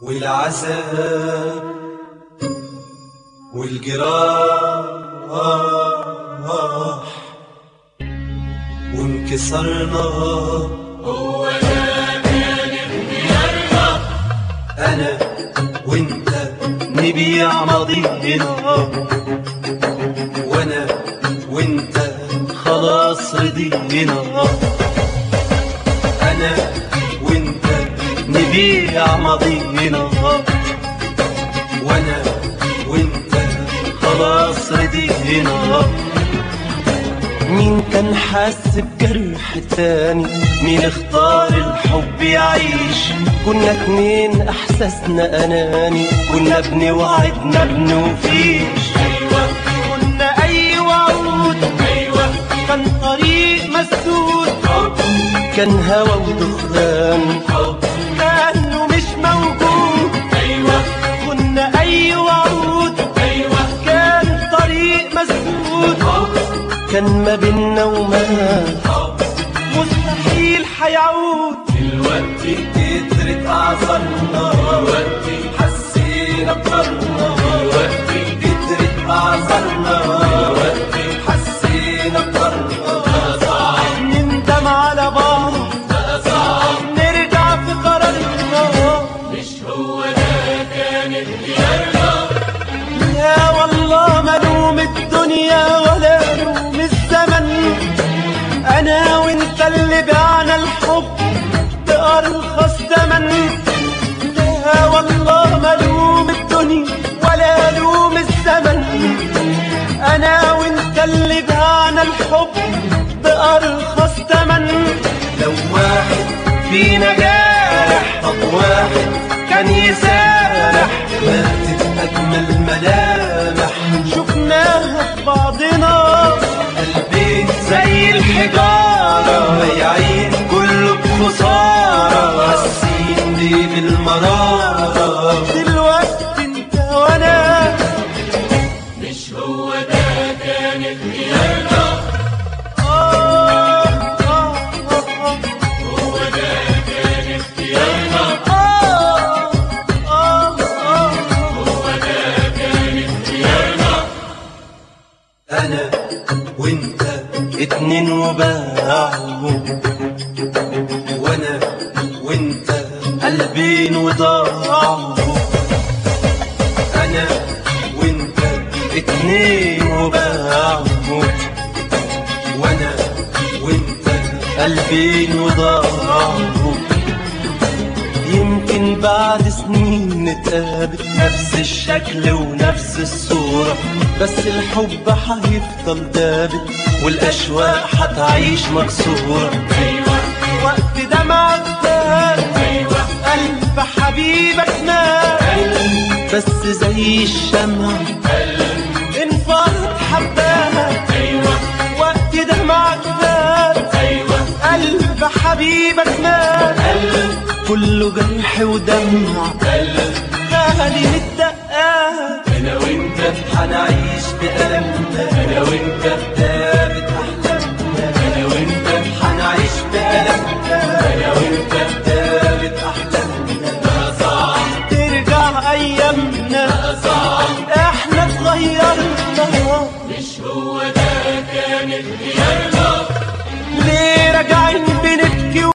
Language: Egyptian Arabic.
والعذاب والجراح وانكسرنا هو ده كان اختيارنا انا وانت نبيع ماضينا وانا وانت خلاص رضينا انا وانت نبيع ماضينا وانا وانت خلاص رضينا مين كان حاسس بجرح تاني مين اختار الحب يعيش كنا اتنين احساسنا اناني كنا بنوعدنا بنوفيش ايوه كنا اي وعود ايوه كان طريق مسدود حب كان هوى ودخان حب كانه مش موجود ايوه كنا اي وعود ايوه كان طريق مسدود حب كان ما بينا وما حب مستحيل حيعود دلوقتي كترت اعذارنا دلوقتي حسينا بطرنا دلوقتي كترت اعذارنا دلوقتي حسينا بطرنا بقى صعب نندم على بعض بقى صعب نرجع في قرارنا مش هو ده كان اختيارنا يا والله ملوم الدنيا ولا لوم الزمن انا وانت اللي بعنا الحب بارخص ثمن لا والله ملوم الدنيا ولا لوم الزمن انا وانت اللي بعنا الحب بارخص ثمن لو واحد فينا جارح طب واحد كان يسارح ماتت اجمل ملامح شفناها في بعضنا قلبي زي الحجارة بايعين كله بخسارة حاسين ليه بالمرارة دلوقتي انت وانا مش هو ده كان اختيارنا آه آه آه هو ده كان اختيارنا آه آه آه هو ده كان اختيارنا انا وانت اتنين وباعوا وانا وانت قلبين وضاعوا انا وانت اتنين وباعوا وانا وانت قلبين وضاعوا يمكن بعد سنين نتقابل نفس الشكل ونفس الصورة بس الحب هيفضل دابت والأشواق هتعيش مكسورة ايوه وقت دمعك داب ايوه قلب حبيبك مات بس زي الشمع انفرد حباها ايوه وقت دمعك داب ايوه قلب حبيبك مات كله جرح ودمع غالي متدقات انا وانت هنعيش بألمنا انا وانت دابت أحلامنا انا وانت هنعيش بألمنا انا وانت دابت أحلامنا بقى صعب ترجع أيامنا بقى صعب احنا اتغيرنا مش هو ده كان اختيارنا ليه راجعين بنتكلم